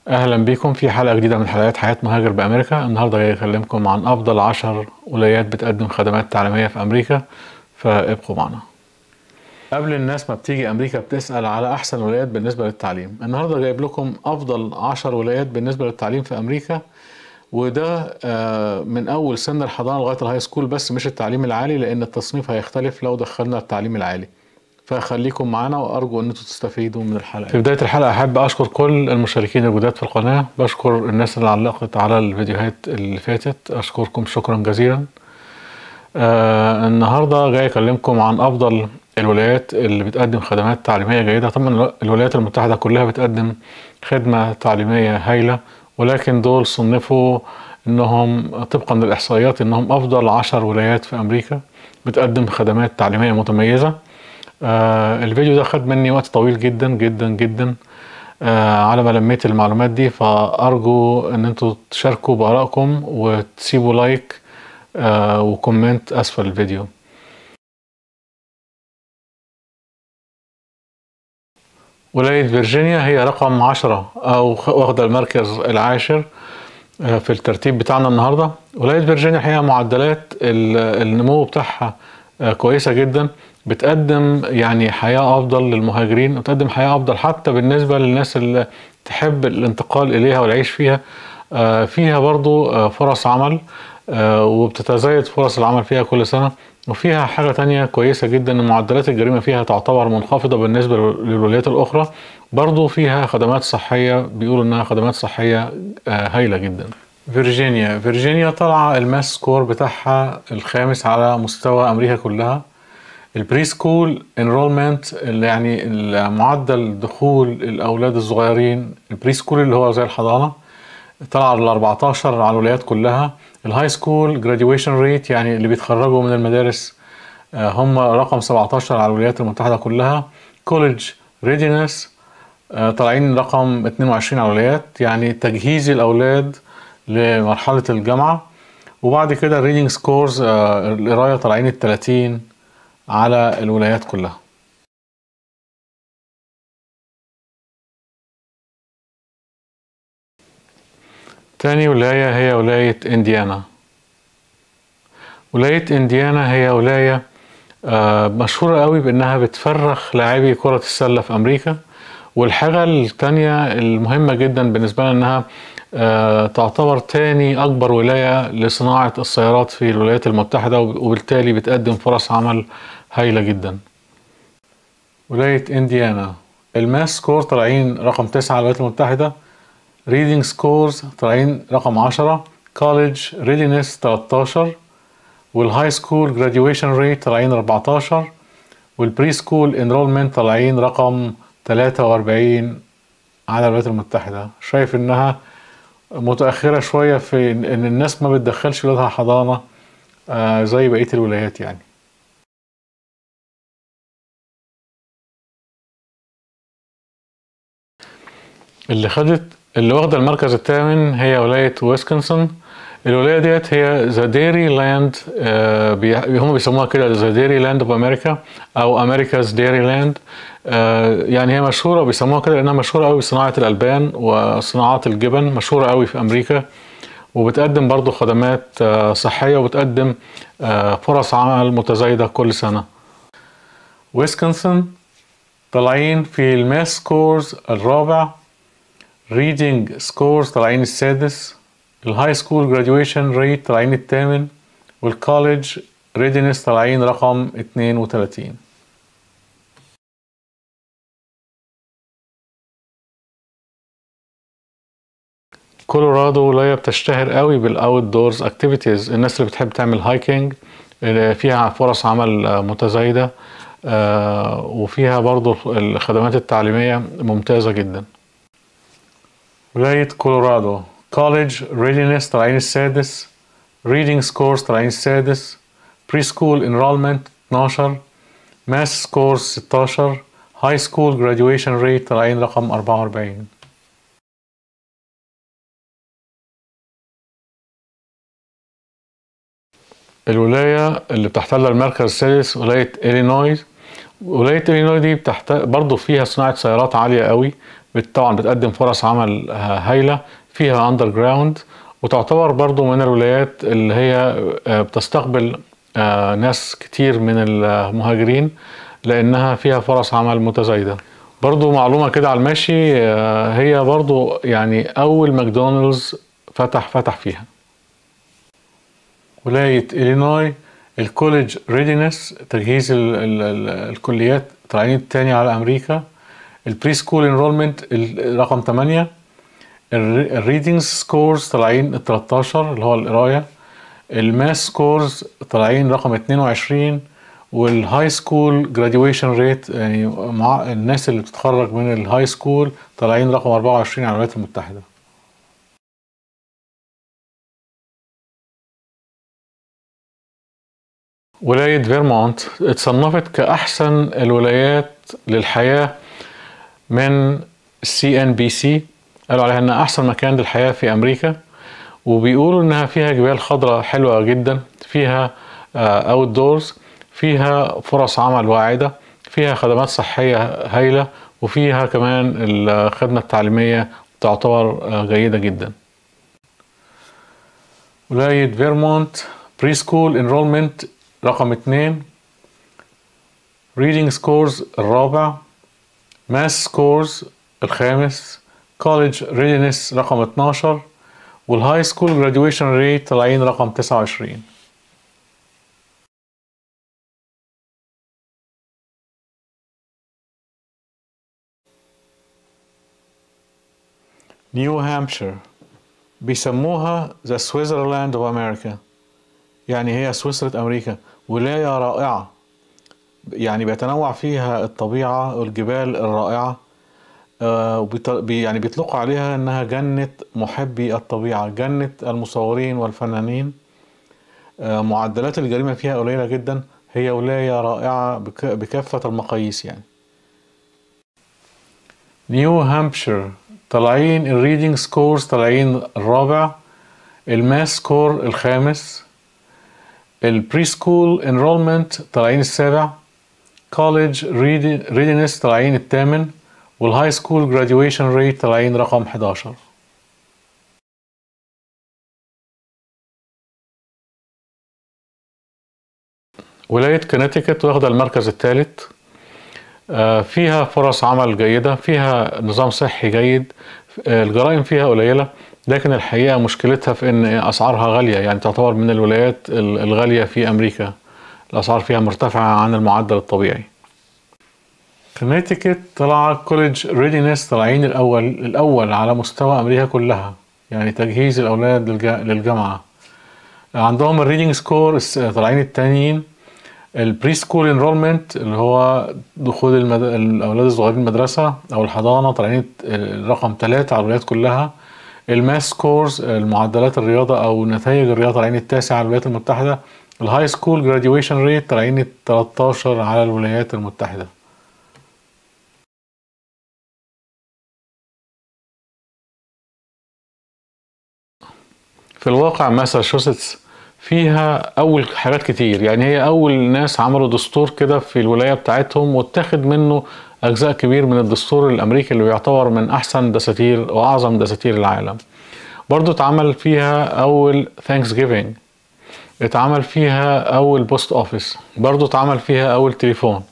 اهلا بيكم في حلقه جديده من حلقات حياه مهاجر بامريكا النهارده جاي اكلمكم عن افضل عشر ولايات بتقدم خدمات تعليميه في امريكا فابقوا معنا قبل الناس ما بتيجي امريكا بتسال على احسن ولايات بالنسبه للتعليم النهارده جايب لكم افضل عشر ولايات بالنسبه للتعليم في امريكا وده آه، من اول سن الحضانه لغايه الهاي سكول بس مش التعليم العالي لان التصنيف هيختلف لو دخلنا التعليم العالي فخليكم معانا وارجو ان انتم تستفيدوا من الحلقه في بدايه الحلقه احب اشكر كل المشاركين الجداد في القناه بشكر الناس اللي علقت على الفيديوهات اللي فاتت اشكركم شكرا جزيلا آه النهارده جاي اكلمكم عن افضل الولايات اللي بتقدم خدمات تعليميه جيده طبعا الولايات المتحده كلها بتقدم خدمه تعليميه هايله ولكن دول صنفوا انهم طبقا للاحصائيات انهم افضل عشر ولايات في امريكا بتقدم خدمات تعليميه متميزه آه الفيديو ده خد مني وقت طويل جدا جدا جدا آه على ما لميت المعلومات دي فارجو ان انتوا تشاركوا بارائكم وتسيبوا لايك آه وكومنت اسفل الفيديو ولاية فيرجينيا هي رقم عشرة أو واخدة المركز العاشر آه، في الترتيب بتاعنا النهاردة ولاية فيرجينيا الحقيقة معدلات ال- النمو بتاعها آه، كويسة جدا بتقدم يعني حياة أفضل للمهاجرين وتقدم حياة أفضل حتى بالنسبة للناس اللي تحب الانتقال إليها والعيش فيها آه، فيها برضو آه، فرص عمل آه، وبتتزايد فرص العمل فيها كل سنة وفيها حاجة تانية كويسة جدا ان معدلات الجريمة فيها تعتبر منخفضة بالنسبة للولايات الأخرى برضو فيها خدمات صحية بيقولوا انها خدمات صحية آه، هايلة جدا فيرجينيا فيرجينيا طالعة الماس سكور بتاعها الخامس على مستوى أمريكا كلها البري سكول انرولمنت اللي يعني معدل دخول الاولاد الصغيرين البري سكول اللي هو زي الحضانه طلع ال 14 على الولايات كلها الهاي سكول جراديويشن ريت يعني اللي بيتخرجوا من المدارس آه، هم رقم 17 على الولايات المتحده كلها كوليدج ريدينس طالعين رقم 22 على الولايات يعني تجهيز الاولاد لمرحله الجامعه وبعد كده الريدنج سكورز القرايه طالعين ال 30 على الولايات كلها تاني ولاية هي ولاية انديانا ولاية انديانا هي ولاية آه، مشهورة قوي بانها بتفرخ لاعبي كرة السلة في امريكا والحاجة التانية المهمة جدا بالنسبة لنا انها آه، تعتبر تاني اكبر ولاية لصناعة السيارات في الولايات المتحدة وبالتالي بتقدم فرص عمل هايلة جدا ولاية انديانا الماس سكور طالعين رقم تسعة على الولايات المتحدة ريدنج سكورز طالعين رقم عشرة كوليدج ريدينس 13 والهاي سكول جراديويشن ريت طالعين 14 والبري سكول انرولمنت طالعين رقم 43 على الولايات المتحدة شايف انها متأخرة شوية في ان إن الناس ما بتدخلش ولادها حضانة آه، زي بقية الولايات يعني اللي خدت اللي واخده المركز الثامن هي ولايه ويسكنسن الولايه ديت هي ذا ديري لاند هم بيسموها كده ذا ديري لاند اوف امريكا او امريكاز ديري لاند يعني هي مشهوره بيسموها كده لانها مشهوره قوي بصناعه الالبان وصناعات الجبن مشهوره قوي في امريكا وبتقدم برضو خدمات آه، صحيه وبتقدم آه، فرص عمل متزايده كل سنه ويسكنسن طالعين في الماس سكورز الرابع ريدنج سكورز طالعين السادس الهاي سكول جراديويشن ريت طالعين الثامن والكوليدج ريدينس طالعين رقم 32 كولورادو ولاية بتشتهر قوي بالاوت دورز اكتيفيتيز الناس اللي بتحب تعمل هايكنج اللي فيها فرص عمل آه، متزايدة آه، وفيها برضو الخدمات التعليمية ممتازة جدا ولاية كولورادو كوليدج ريدينس طالعين السادس ريدنج سكورز طالعين السادس بري سكول انرولمنت 12 ماس سكورز 16 هاي سكول جراديويشن ريت طالعين رقم 44 الولاية اللي بتحتل المركز السادس ولاية إلينوي ولاية إلينوي دي بتحت... برضه فيها صناعة سيارات عالية قوي بت- طبعا بتقدم فرص عمل آه، هايلة فيها اندر جراوند وتعتبر برضو من الولايات اللي هي آه، بتستقبل آه، ناس كتير من المهاجرين لانها فيها فرص عمل متزايدة برضو معلومة كده على الماشي آه، هي برضو يعني اول ماكدونالدز فتح فتح فيها ولاية إلينوي الكوليدج ريدينس تجهيز ال ال ال الكليات طالعين التاني على أمريكا البري سكول انرولمنت رقم 8 الريدنج سكورز طالعين ال 13 اللي هو القراية الماس سكورز طالعين رقم 22 والهاي سكول جراديويشن ريت يعني مع الناس اللي بتتخرج من الهاي سكول طالعين رقم 24 على الولايات المتحدة ولاية فيرمونت اتصنفت كأحسن الولايات للحياة من سي ان بي سي قالوا عليها انها احسن مكان للحياة في امريكا وبيقولوا انها فيها جبال خضراء حلوة جدا فيها اوت دورز فيها فرص عمل واعدة فيها خدمات صحية هايلة وفيها كمان الخدمة التعليمية تعتبر آه، جيدة جدا ولاية فيرمونت بري سكول انرولمنت رقم اتنين reading سكورز الرابع ماس سكورز الخامس كوليدج ريدينس رقم 12 والهاي سكول جراديويشن ريت طالعين رقم 29 نيو هامشير بيسموها ذا سويسرلاند اوف امريكا يعني هي سويسرا امريكا ولايه رائعه يعني بيتنوع فيها الطبيعه والجبال الرائعه آه، وبيط- بي- يعني بيطلقوا عليها انها جنه محبي الطبيعه جنه المصورين والفنانين آه، معدلات الجريمه فيها قليله جدا هي ولايه رائعه بك- بكافه المقاييس يعني نيو هامبشير طالعين الريدنج سكورز طالعين الرابع الماس سكور الخامس البري سكول انرولمنت طالعين السابع كوليدج ريدينس طالعين الثامن والهاي سكول جراديويشن ريت طالعين رقم 11 ولاية كونتيكت واخدة المركز الثالث آه، فيها فرص عمل جيدة فيها نظام صحي جيد آه، الجرائم فيها قليلة لكن الحقيقة مشكلتها في ان اسعارها غالية يعني تعتبر من الولايات ال- الغالية في امريكا الاسعار فيها مرتفعة عن المعدل الطبيعي كونتيكت طلع كوليدج ريدينس طالعين الاول الاول على مستوى امريكا كلها يعني تجهيز الاولاد للج- للجامعة عندهم الريدنج سكور طالعين التانيين البري سكول انرولمنت اللي هو دخول المد... الاولاد الصغيرين المدرسه او الحضانه طالعين الرقم ثلاثة على الولايات كلها الماس سكورز المعدلات الرياضه او نتائج الرياضه طالعين التاسع على الولايات المتحده الهاي سكول جراديويشن ريت طالعين ال 13 على الولايات المتحده في الواقع ماساتشوستس فيها اول حاجات كتير يعني هي اول ناس عملوا دستور كده في الولايه بتاعتهم واتخذ منه اجزاء كبير من الدستور الامريكي اللي بيعتبر من احسن دساتير واعظم دساتير العالم برضو اتعمل فيها اول ثانكس جيفينج اتعمل فيها اول بوست اوفيس برضو اتعمل فيها اول تليفون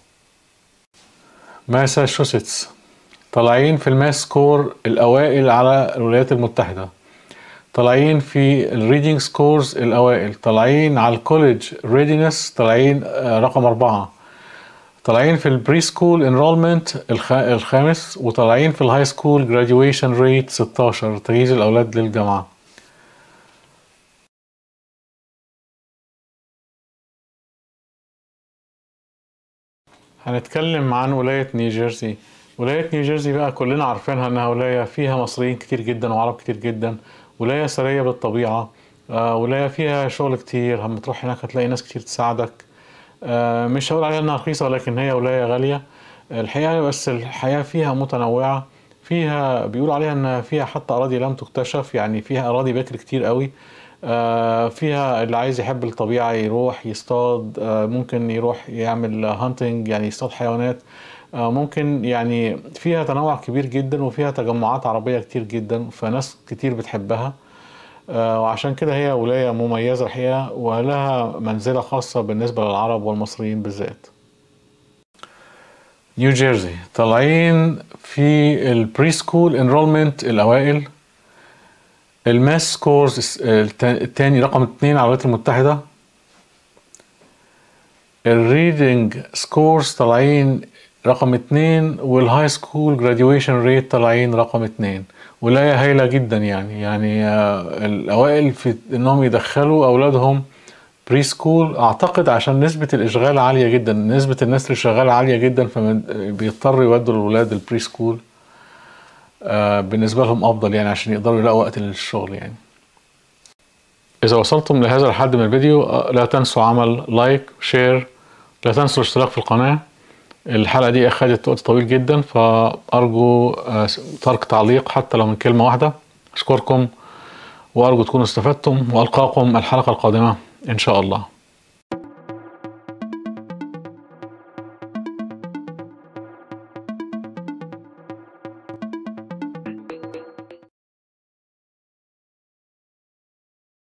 ماساتشوستس طالعين في الماس سكور الاوائل على الولايات المتحده طالعين في الريدنج سكورز الاوائل طالعين على الكوليدج ريدينس طالعين آه، رقم أربعة طالعين في البري سكول انرولمنت الخامس وطالعين في الهاي سكول جراديويشن ريت 16 تجهيز الاولاد للجامعه هنتكلم عن ولاية نيوجيرسي ولاية نيوجيرسي بقى كلنا عارفينها انها ولاية فيها مصريين كتير جدا وعرب كتير جدا ولاية ثرية بالطبيعة آه، ولاية فيها شغل كتير لما تروح هناك هتلاقي ناس كتير تساعدك آه، مش هقول عليها انها رخيصة ولكن هي ولاية غالية الحقيقة بس الحياة فيها متنوعة فيها بيقولوا عليها ان فيها حتى اراضي لم تكتشف يعني فيها اراضي بكر كتير قوي آه، فيها اللي عايز يحب الطبيعة يروح يصطاد آه، ممكن يروح يعمل هانتنج يعني يصطاد حيوانات آه، ممكن يعني فيها تنوع كبير جدا وفيها تجمعات عربية كتير جدا فناس كتير بتحبها آه، وعشان كده هي ولاية مميزة الحقيقة ولها منزلة خاصة بالنسبة للعرب والمصريين بالذات نيو جيرسي طالعين في البري سكول انرولمنت الأوائل الماس سكورز التاني رقم اتنين على الولايات المتحدة الريدنج سكورز طالعين رقم اتنين والهاي سكول جراديويشن ريت طالعين رقم اتنين ولاية هايلة جدا يعني يعني آه، الأوائل في إنهم يدخلوا أولادهم بري سكول أعتقد عشان نسبة الإشغال عالية جدا نسبة الناس اللي شغالة عالية جدا فبيضطروا يودوا الولاد البري سكول آه، بالنسبة لهم أفضل يعني عشان يقدروا يلاقوا وقت للشغل يعني إذا وصلتم لهذا الحد من الفيديو آه، لا تنسوا عمل لايك شير لا تنسوا الاشتراك في القناة الحلقة دي أخدت وقت طويل جدا فأرجو آه، ترك تعليق حتى لو من كلمة واحدة أشكركم وأرجو تكونوا استفدتم وألقاكم الحلقة القادمة إن شاء الله